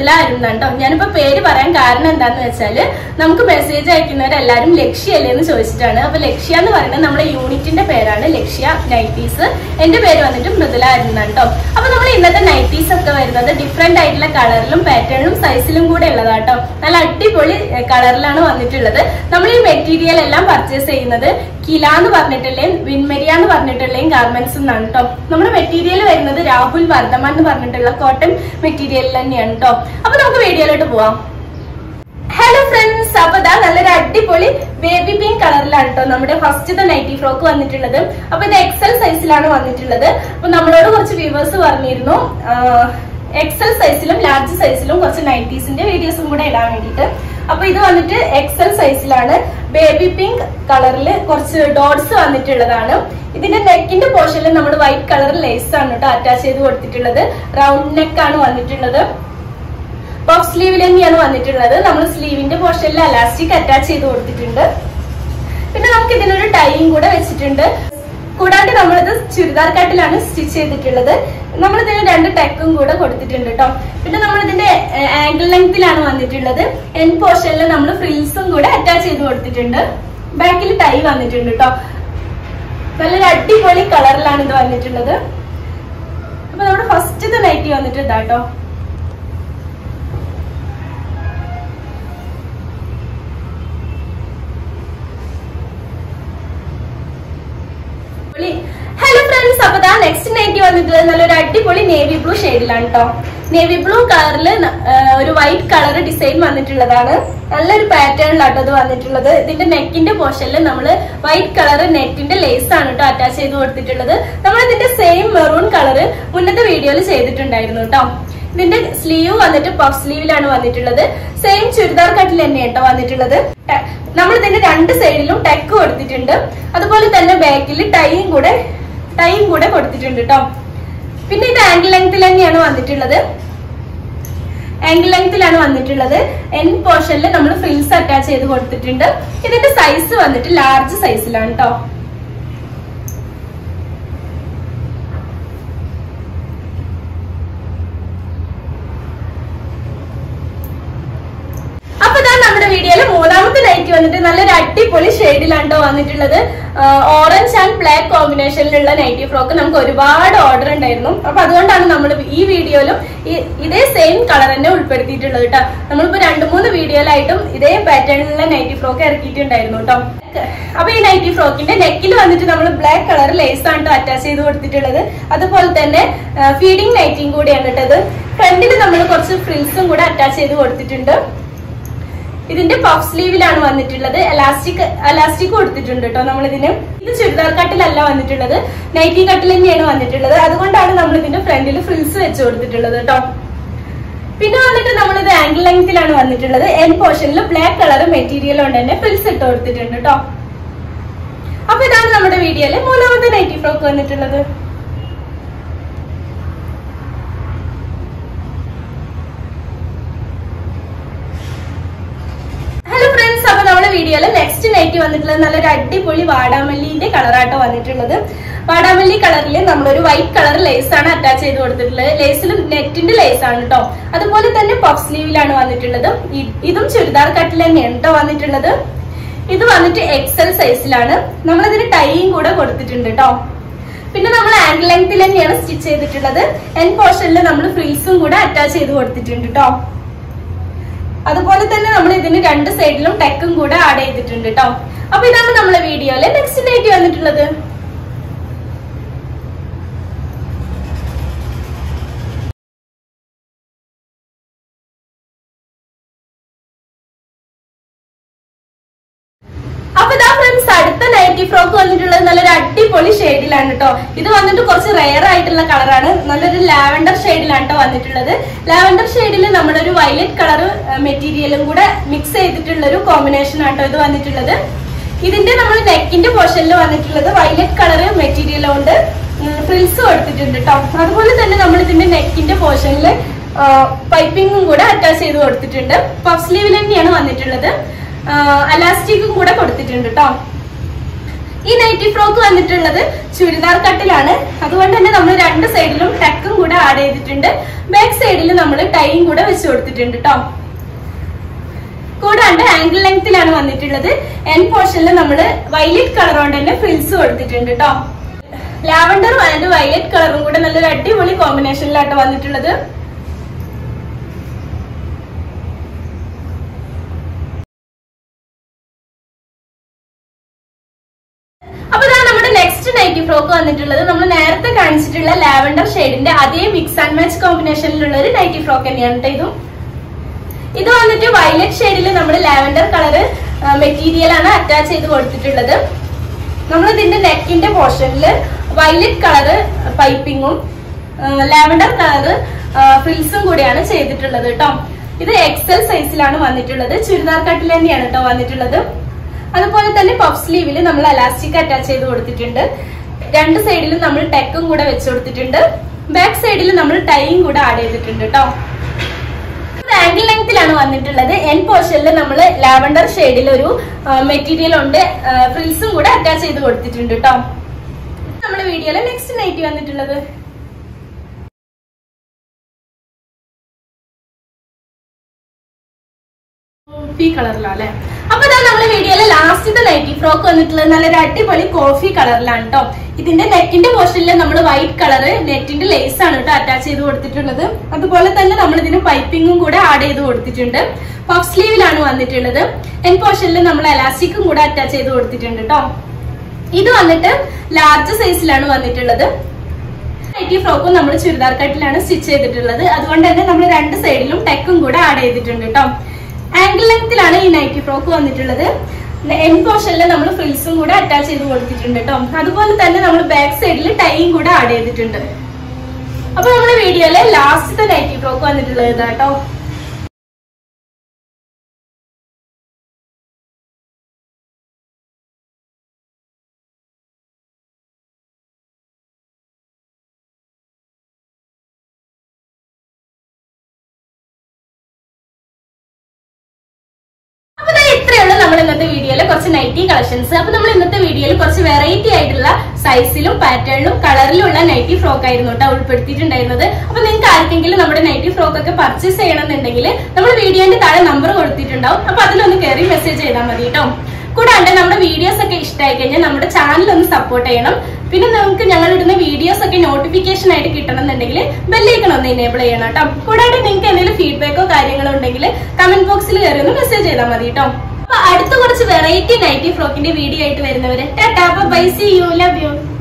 മൃദുല അരുന്നാണ് കേട്ടോ ഞാനിപ്പോ പേര് പറയാൻ കാരണം എന്താന്ന് വെച്ചാല് നമുക്ക് മെസ്സേജ് അയക്കുന്നവരെല്ലാരും ലക്ഷ്യല്ലേ എന്ന് ചോദിച്ചിട്ടാണ് അപ്പൊ ലക്ഷ്യ എന്ന് പറയുന്നത് നമ്മുടെ യൂണിറ്റിന്റെ പേരാണ് ലക്ഷ്യ നൈറ്റീസ് എന്റെ പേര് വന്നിട്ട് മൃദുല അരുന്നാണ് കേട്ടോ അപ്പൊ നമ്മൾ ഇന്നത്തെ നൈറ്റീസ് ഒക്കെ വരുന്നത് ഡിഫറെന്റ് ആയിട്ടുള്ള കളറിലും പാറ്റേണിലും സൈസിലും കൂടെ ഉള്ളതാട്ടോ നല്ല അടിപൊളി കളറിലാണ് വന്നിട്ടുള്ളത് നമ്മൾ ഈ മെറ്റീരിയൽ എല്ലാം പർച്ചേസ് ചെയ്യുന്നത് കില എന്ന് പറഞ്ഞിട്ടുള്ളയും വിൻമരിയ എന്ന് പറഞ്ഞിട്ടുള്ളയും ഗാർമെന്റ്സ് എന്നാണ് കേട്ടോ നമ്മുടെ മെറ്റീരിയൽ വരുന്നത് രാഹുൽ വർദ്ധമാൻ എന്ന് പറഞ്ഞിട്ടുള്ള കോട്ടൺ മെറ്റീരിയൽ തന്നെയാണ് കേട്ടോ അപ്പൊ നമുക്ക് വീഡിയോയിലോട്ട് പോവാം ഹലോ ഫ്രണ്ട്സ് അപ്പൊ ഇതാ നല്ലൊരു അടിപൊളി ബേബി പിങ്ക് കളറിലാണ് കേട്ടോ നമ്മുടെ ഫസ്റ്റത്തെ നൈറ്റി ഫ്രോക്ക് വന്നിട്ടുള്ളത് അപ്പൊ ഇത് എക്സൽ സൈസിലാണ് വന്നിട്ടുള്ളത് അപ്പൊ നമ്മളോട് കുറച്ച് വ്യൂവേഴ്സ് പറഞ്ഞിരുന്നു എക്സൽ സൈസിലും ലാർജ് സൈസിലും കുറച്ച് നൈറ്റീസിന്റെ വീഡിയോസും കൂടെ ഇടാൻ വേണ്ടിയിട്ട് അപ്പൊ ഇത് വന്നിട്ട് എക്സൽ സൈസിലാണ് ബേബി പിങ്ക് കളറിൽ കുറച്ച് ഡോട്ട്സ് വന്നിട്ടുള്ളതാണ് ഇതിന്റെ നെക്കിന്റെ പോർഷനിൽ നമ്മൾ വൈറ്റ് കളർ ലേസ് ആണ് കേട്ടോ അറ്റാച്ച് ചെയ്ത് കൊടുത്തിട്ടുള്ളത് റൗണ്ട് നെക്ക് ആണ് വന്നിട്ടുള്ളത് പഫ് സ്ലീവിൽ തന്നെയാണ് വന്നിട്ടുള്ളത് നമ്മൾ സ്ലീവിന്റെ പോർഷനിൽ അലാസ്റ്റിക് അറ്റാച്ച് ചെയ്ത് കൊടുത്തിട്ടുണ്ട് പിന്നെ നമുക്ക് ഇതിനൊരു ടൈയും കൂടെ വെച്ചിട്ടുണ്ട് കൂടാണ്ട് നമ്മളിത് ചുരിദാർ കട്ടിലാണ് സ്റ്റിച്ച് ചെയ്തിട്ടുള്ളത് നമ്മൾ ഇതിന് രണ്ട് ടെക്കും കൂടെ കൊടുത്തിട്ടുണ്ട് കേട്ടോ പിന്നെ നമ്മൾ ഇതിന്റെ ആംഗിൾ ലെങ്തിലാണ് വന്നിട്ടുള്ളത് എൻ പോർഷനിൽ നമ്മൾ ഫ്രിൽസും കൂടെ അറ്റാച്ച് ചെയ്ത് കൊടുത്തിട്ടുണ്ട് ബാക്കിൽ ടൈ വന്നിട്ടുണ്ട് കേട്ടോ നല്ലൊരു അടിപൊളി കളറിലാണ് ഇത് വന്നിട്ടുള്ളത് അപ്പൊ നമ്മുടെ ഫസ്റ്റത്തെ നൈറ്റി വന്നിട്ട് ഇതാട്ടോ ഹലോ ഫ്രണ്ട്സ് അപ്പൊ ദാ നെക്സ്റ്റ് നൈറ്റി വന്നിട്ടുള്ളത് നല്ലൊരു അടിപൊളി നേവി ബ്ലൂ ഷെയ്ഡിലാണ് കേട്ടോ നേവി ബ്ലൂ കളറിൽ ഒരു വൈറ്റ് കളർ ഡിസൈൻ വന്നിട്ടുള്ളതാണ് നല്ലൊരു പാറ്റേണിലാട്ടോ ഇത് വന്നിട്ടുള്ളത് ഇതിന്റെ നെക്കിന്റെ പോർഷനിൽ നമ്മൾ വൈറ്റ് കളർ നെറ്റിന്റെ ലേസ് ആണ് കേട്ടോ അറ്റാച്ച് ചെയ്ത് കൊടുത്തിട്ടുള്ളത് നമ്മൾ ഇതിന്റെ സെയിം മെറൂൺ കളർ മുന്നത്തെ വീഡിയോയിൽ ചെയ്തിട്ടുണ്ടായിരുന്നു കേട്ടോ ഇതിന്റെ സ്ലീവ് വന്നിട്ട് പഫ് സ്ലീവിലാണ് വന്നിട്ടുള്ളത് സെയിം ചുരിദാർ കട്ടിൽ തന്നെ കേട്ടോ വന്നിട്ടുള്ളത് നമ്മൾ ഇതിന്റെ രണ്ട് സൈഡിലും ടെക്ക് കൊടുത്തിട്ടുണ്ട് അതുപോലെ തന്നെ ബാക്കിൽ ടൈയും കൂടെ ടൈയും കൂടെ കൊടുത്തിട്ടുണ്ട് കേട്ടോ പിന്നെ ഇത് ആംഗിൾ ലെങ്ത്തിൽ തന്നെയാണ് വന്നിട്ടുള്ളത് ആംഗിൾ ലെങ്ത്തിലാണ് വന്നിട്ടുള്ളത് എൻ പോർഷനിൽ നമ്മൾ ഫ്രിൽസ് അറ്റാച്ച് ചെയ്ത് കൊടുത്തിട്ടുണ്ട് ഇതിന്റെ സൈസ് വന്നിട്ട് ലാർജ് സൈസിലാണ് കേട്ടോ അപ്പൊ ഇതാ നമ്മുടെ വീഡിയോയില് മൂന്നാമത്തെ നൈറ്റ് വന്നിട്ട് നല്ലൊരു അടിപൊളി ഷെയ്ഡിലാണ്ടോ വന്നിട്ടുള്ളത് ഓറഞ്ച് ആൻഡ് ബ്ലാക്ക് കോമ്പിനേഷനിലുള്ള നൈറ്റി ഫ്രോക്ക് നമുക്ക് ഒരുപാട് ഓർഡർ ഉണ്ടായിരുന്നു അപ്പൊ അതുകൊണ്ടാണ് നമ്മൾ ഈ വീഡിയോയിലും ഈ- ഇതേ സെയിം കളർ തന്നെ ഉൾപ്പെടുത്തിയിട്ടുള്ളത് കേട്ടോ നമ്മളിപ്പോ രണ്ടു മൂന്ന് വീഡിയോയിലായിട്ടും ഇതേ പാറ്റേണിലുള്ള നൈറ്റി ഫ്രോക്ക് ഇറക്കിയിട്ടുണ്ടായിരുന്നു കേട്ടോ അപ്പൊ ഈ നൈറ്റി ഫ്രോക്കിന്റെ നെക്കിൽ വന്നിട്ട് നമ്മൾ ബ്ലാക്ക് കളർ ലേസ് ആണ് കേട്ടോ അറ്റാച്ച് ചെയ്ത് കൊടുത്തിട്ടുള്ളത് അതുപോലെ തന്നെ ഫീഡിംഗ് നൈറ്റിയും കൂടിയാണ് കേട്ടത് ഫ്രണ്ടിൽ നമ്മൾ കുറച്ച് ഫ്രിൽസും കൂടെ അറ്റാച്ച് ചെയ്ത് കൊടുത്തിട്ടുണ്ട് ഇതിന്റെ പഫ് സ്ലീവിലാണ് വന്നിട്ടുള്ളത് എലാസ്റ്റിക് എലാസ്റ്റിക് കൊടുത്തിട്ടുണ്ട് കേട്ടോ നമ്മൾ ഇതിന് ഇത് ചുരിദാർ കട്ടിലല്ല വന്നിട്ടുള്ളത് നൈറ്റി കട്ടിൽ തന്നെയാണ് വന്നിട്ടുള്ളത് അതുകൊണ്ടാണ് നമ്മൾ ഇതിന്റെ ഫ്രണ്ടിൽ ഫ്രിൽസ് വെച്ച് കൊടുത്തിട്ടുള്ളത് കേട്ടോ പിന്നെ വന്നിട്ട് നമ്മൾ ഇത് ആംഗിൾ ലെങ്തിലാണ് വന്നിട്ടുള്ളത് എൻ പോർഷനിൽ ബ്ലാക്ക് കളർ മെറ്റീരിയൽ കൊണ്ട് തന്നെ ഫ്രിൽസ് ഇട്ട് കൊടുത്തിട്ടുണ്ട് കേട്ടോ അപ്പൊ ഇതാണ് നമ്മുടെ വീഡിയോയില് മൂന്നാമത്തെ നൈറ്റി ഫ്രോക്ക് വന്നിട്ടുള്ളത് ഹലോ ഫ്രണ്ട്സ് അപ്പൊ നമ്മുടെ വീഡിയോയില് നെക്സ്റ്റ് നൈറ്റ് വന്നിട്ടുള്ളത് നല്ലൊരു അടിപൊളി വാടാമല്ലിന്റെ കളറാട്ടോ വന്നിട്ടുള്ളത് വാടാമല്ലി കളറിൽ നമ്മളൊരു വൈറ്റ് കളർ ലേസ് ആണ് അറ്റാച്ച് ചെയ്ത് കൊടുത്തിട്ടുള്ളത് ലേസിൽ നെറ്റിന്റെ ലേസ് ആണ് കേട്ടോ അതുപോലെ തന്നെ പഫ് സ്ലീവിലാണ് വന്നിട്ടുള്ളത് ഇ- ഇതും ചുരിദാർ കട്ടിൽ തന്നെയാണ് കേട്ടോ വന്നിട്ടുള്ളത് ഇത് വന്നിട്ട് എക്സൽ സൈസിലാണ് നമ്മളിതിന് ടൈയും കൂടെ കൊടുത്തിട്ടുണ്ട് കേട്ടോ പിന്നെ നമ്മൾ ആംഗിൾ ലെങ്ത്തിൽ തന്നെയാണ് സ്റ്റിച്ച് ചെയ്തിട്ടുള്ളത് എൻ പോർഷനിൽ നമ്മൾ ഫ്രീസും കൂടെ അറ്റാച്ച് ചെയ്ത് കൊടുത്തിട്ടുണ്ട് കേട്ടോ അതുപോലെ തന്നെ നമ്മൾ ഇതിന് രണ്ട് സൈഡിലും ടെക്കും കൂടെ ആഡ് ചെയ്തിട്ടുണ്ട് കേട്ടോ അപ്പൊ ഇതാണ് നമ്മളെ വീഡിയോയിലെ നെക്സ്റ്റ് നൈറ്റ് വന്നിട്ടുള്ളത് അപ്പൊ ഇതാ ഫ്രണ്ട്സ് അടുത്ത നൈറ്റി ഫ്രോക്ക് വന്നിട്ടുള്ളത് നല്ലൊരു അടിപൊളി ഷെയ്ഡിലാണ് കേട്ടോ ഇത് വന്നിട്ട് കുറച്ച് റെയർ ആയിട്ടുള്ള കളറാണ് നല്ലൊരു ലാവൻഡർ ഷെയ്ഡിലാണ് കേട്ടോ വന്നിട്ടുള്ളത് ലാവൻഡർ ഷെയ്ഡിൽ നമ്മുടെ ഒരു വയലറ്റ് കളർ മെറ്റീരിയലും കൂടെ മിക്സ് ചെയ്തിട്ടുള്ള ഒരു കോമ്പിനേഷൻ ആട്ടോ ഇത് വന്നിട്ടുള്ളത് ഇതിന്റെ നമ്മൾ നെക്കിന്റെ പോർഷനിൽ വന്നിട്ടുള്ളത് വയലറ്റ് കളർ മെറ്റീരിയൽ കൊണ്ട് ഫ്രിൽസ് കൊടുത്തിട്ടുണ്ട് കേട്ടോ അതുപോലെ തന്നെ നമ്മൾ ഇതിന്റെ നെക്കിന്റെ പോർഷനിൽ പൈപ്പിങ്ങും കൂടെ അറ്റാച്ച് ചെയ്ത് കൊടുത്തിട്ടുണ്ട് പഫ് സ്ലീവിൽ തന്നെയാണ് വന്നിട്ടുള്ളത് അലാസ്റ്റിക്കും കൂടെ കൊടുത്തിട്ടുണ്ട് കേട്ടോ ഈ നൈറ്റി ഫ്രോക്ക് വന്നിട്ടുള്ളത് ചുരിദാർ കട്ടിലാണ് അതുകൊണ്ട് തന്നെ നമ്മൾ രണ്ട് സൈഡിലും ടക്കും കൂടെ ആഡ് ചെയ്തിട്ടുണ്ട് ബാക്ക് സൈഡിൽ നമ്മൾ ടൈയും കൂടെ വെച്ച് കൊടുത്തിട്ടുണ്ട് കേട്ടോ കൂടാണ്ട് ആംഗിൾ ലെങ്ത്തിലാണ് വന്നിട്ടുള്ളത് എൻ പോർഷനിൽ നമ്മൾ വൈലറ്റ് കളർ കൊണ്ട് തന്നെ ഫ്രിൽസ് കൊടുത്തിട്ടുണ്ട് കേട്ടോ ലാവണ്ടറും ആൻഡ് വൈലറ്റ് കളറും കൂടെ നല്ലൊരു അടിപൊളി കോമ്പിനേഷനിലാട്ടോ വന്നിട്ടുള്ളത് അപ്പൊ ഇതാണ് നമ്മുടെ നെക്സ്റ്റ് നൈറ്റി ഫ്രോക്ക് വന്നിട്ടുള്ളത് നമ്മൾ നേരത്തെ കാണിച്ചിട്ടുള്ള ലാവണ്ടർ ഷെയ്ഡിന്റെ അതേ മിക്സ് ആൻഡ് മാച്ച് കോമ്പിനേഷനിലുള്ള ഒരു നൈറ്റി ഫ്രോക്ക് തന്നെയാണ് കേട്ടോ ഇതും ഇത് വന്നിട്ട് വയലറ്റ് ഷെയ്ഡിൽ നമ്മൾ ലാവൻഡർ കളർ മെറ്റീരിയൽ ആണ് അറ്റാച്ച് ചെയ്ത് കൊടുത്തിട്ടുള്ളത് നമ്മൾ ഇതിന്റെ നെക്കിന്റെ പോർഷനിൽ വയലറ്റ് കളറ് പൈപ്പിങ്ങും ലാവൻഡർ കളറ് ഫ്രിൽസും കൂടിയാണ് ചെയ്തിട്ടുള്ളത് കേട്ടോ ഇത് എക്സൽ സൈസിലാണ് വന്നിട്ടുള്ളത് ചുരിദാർ കട്ടിൽ തന്നെയാണ് കേട്ടോ വന്നിട്ടുള്ളത് അതുപോലെ തന്നെ പഫ് സ്ലീവിൽ നമ്മൾ അലാസ്റ്റിക് അറ്റാച്ച് ചെയ്ത് കൊടുത്തിട്ടുണ്ട് രണ്ട് സൈഡിലും നമ്മൾ ടെക്കും കൂടെ വെച്ച് കൊടുത്തിട്ടുണ്ട് ബാക്ക് സൈഡിൽ നമ്മൾ ടൈയും കൂടെ ആഡ് ചെയ്തിട്ടുണ്ട് കേട്ടോ ആംഗിൾ ലെങ്ത്തിലാണ് വന്നിട്ടുള്ളത് എൻ പോർഷനിൽ നമ്മൾ ലാവണ്ടർ ഷെയ്ഡിൽ ഒരു മെറ്റീരിയൽ ഉണ്ട് ഫ്രിൽസും കൂടെ അറ്റാച്ച് ചെയ്ത് കൊടുത്തിട്ടുണ്ട് കേട്ടോ നമ്മുടെ വീഡിയോയിലെ നെക്സ്റ്റ് നൈറ്റ് വന്നിട്ടുള്ളത് കോഫി കളറിലാണ് അല്ലെ അപ്പൊ ഇതാ നമ്മുടെ വീഡിയോയിലെ ലാസ്റ്റത്തെ നൈറ്റി ഫ്രോക്ക് വന്നിട്ടുള്ളത് നല്ലൊരു അടിപൊളി കോഫി കളറിലാണ് കേട്ടോ ഇതിന്റെ നെക്കിന്റെ പോർഷനിൽ നമ്മൾ വൈറ്റ് കളർ നെറ്റിന്റെ ലേസ് ആണ് കേട്ടോ അറ്റാച്ച് ചെയ്ത് കൊടുത്തിട്ടുള്ളത് അതുപോലെ തന്നെ നമ്മൾ ഇതിന് പൈപ്പിങ്ങും കൂടെ ആഡ് ചെയ്ത് കൊടുത്തിട്ടുണ്ട് പഫ് സ്ലീവിലാണ് വന്നിട്ടുള്ളത് എൻ പോർഷനിൽ നമ്മൾ എലാസ്റ്റിക്കും കൂടെ അറ്റാച്ച് ചെയ്ത് കൊടുത്തിട്ടുണ്ട് കേട്ടോ ഇത് വന്നിട്ട് ലാർജ് സൈസിലാണ് വന്നിട്ടുള്ളത് നൈറ്റി ഫ്രോക്കും നമ്മൾ ചുരിദാർ കട്ടിലാണ് സ്റ്റിച്ച് ചെയ്തിട്ടുള്ളത് അതുകൊണ്ട് തന്നെ നമ്മൾ രണ്ട് സൈഡിലും ടെക്കും കൂടെ ആഡ് ചെയ്തിട്ടുണ്ട് കേട്ടോ ആംഗിൾ ലെങ്ത്തിലാണ് ഈ നൈറ്റി ഫ്രോക്ക് വന്നിട്ടുള്ളത് എൻ പോർഷനിൽ നമ്മൾ ഫ്രിൽസും കൂടെ അറ്റാച്ച് ചെയ്ത് കൊടുത്തിട്ടുണ്ട് കേട്ടോ അതുപോലെ തന്നെ നമ്മൾ ബാക്ക് സൈഡിൽ ടൈയും കൂടെ ആഡ് ചെയ്തിട്ടുണ്ട് അപ്പൊ നമ്മുടെ വീഡിയോയിലെ ലാസ്റ്റത്തെ നൈറ്റി ഫ്രോക്ക് വന്നിട്ടുള്ളത് ഇതാട്ടോ അപ്പൊ ദാ ഇത്രയുള്ള നമ്മൾ ഇന്നത്തെ വീഡിയോയിലെ കുറച്ച് നൈറ്റി കളക്ഷൻസ് അപ്പൊ നമ്മൾ ഇന്നത്തെ വീഡിയോയിൽ കുറച്ച് വെറൈറ്റി ആയിട്ടുള്ള സൈസിലും പാറ്റേണിലും കളറിലുള്ള നൈറ്റി ഫ്രോക്ക് ആയിരുന്നു കേട്ടോ ഉൾപ്പെടുത്തിയിട്ടുണ്ടായിരുന്നത് അപ്പൊ നിങ്ങൾക്ക് ആർക്കെങ്കിലും നമ്മുടെ നൈറ്റി ഫ്രോക്ക് ഒക്കെ പർച്ചേസ് ചെയ്യണമെന്നുണ്ടെങ്കിൽ നമ്മൾ വീഡിയോന്റെ താഴെ നമ്പർ കൊടുത്തിട്ടുണ്ടാവും അപ്പൊ അതിലൊന്ന് കയറി മെസ്സേജ് ചെയ്താൽ മതി കേട്ടോ കൂടാണ്ട് നമ്മുടെ വീഡിയോസ് ഒക്കെ ഇഷ്ടമായി കഴിഞ്ഞാൽ നമ്മുടെ ചാനൽ ഒന്ന് സപ്പോർട്ട് ചെയ്യണം പിന്നെ നമുക്ക് ഞങ്ങൾ ഇടുന്ന വീഡിയോസ് ഒക്കെ നോട്ടിഫിക്കേഷൻ ആയിട്ട് കിട്ടണമെന്നുണ്ടെങ്കിൽ ബെല്ലൈക്കൺ ഒന്ന് എനേബിൾ ചെയ്യണം കേട്ടോ കൂടാണ്ട് നിങ്ങൾക്ക് എന്തെങ്കിലും ഫീഡ്ബാക്കോ കാര്യങ്ങളോ ഉണ്ടെങ്കിൽ കമന്റ് ബോക്സിൽ കയറി ഒന്ന് മെസ്സേജ് ചെയ്താൽ മതി കേട്ടോ അപ്പൊ അടുത്ത കുറച്ച് വെറൈറ്റി നൈറ്റി ഫ്രോക്കിന്റെ വീഡിയോ ആയിട്ട് വരുന്നവര് tata bye see you love U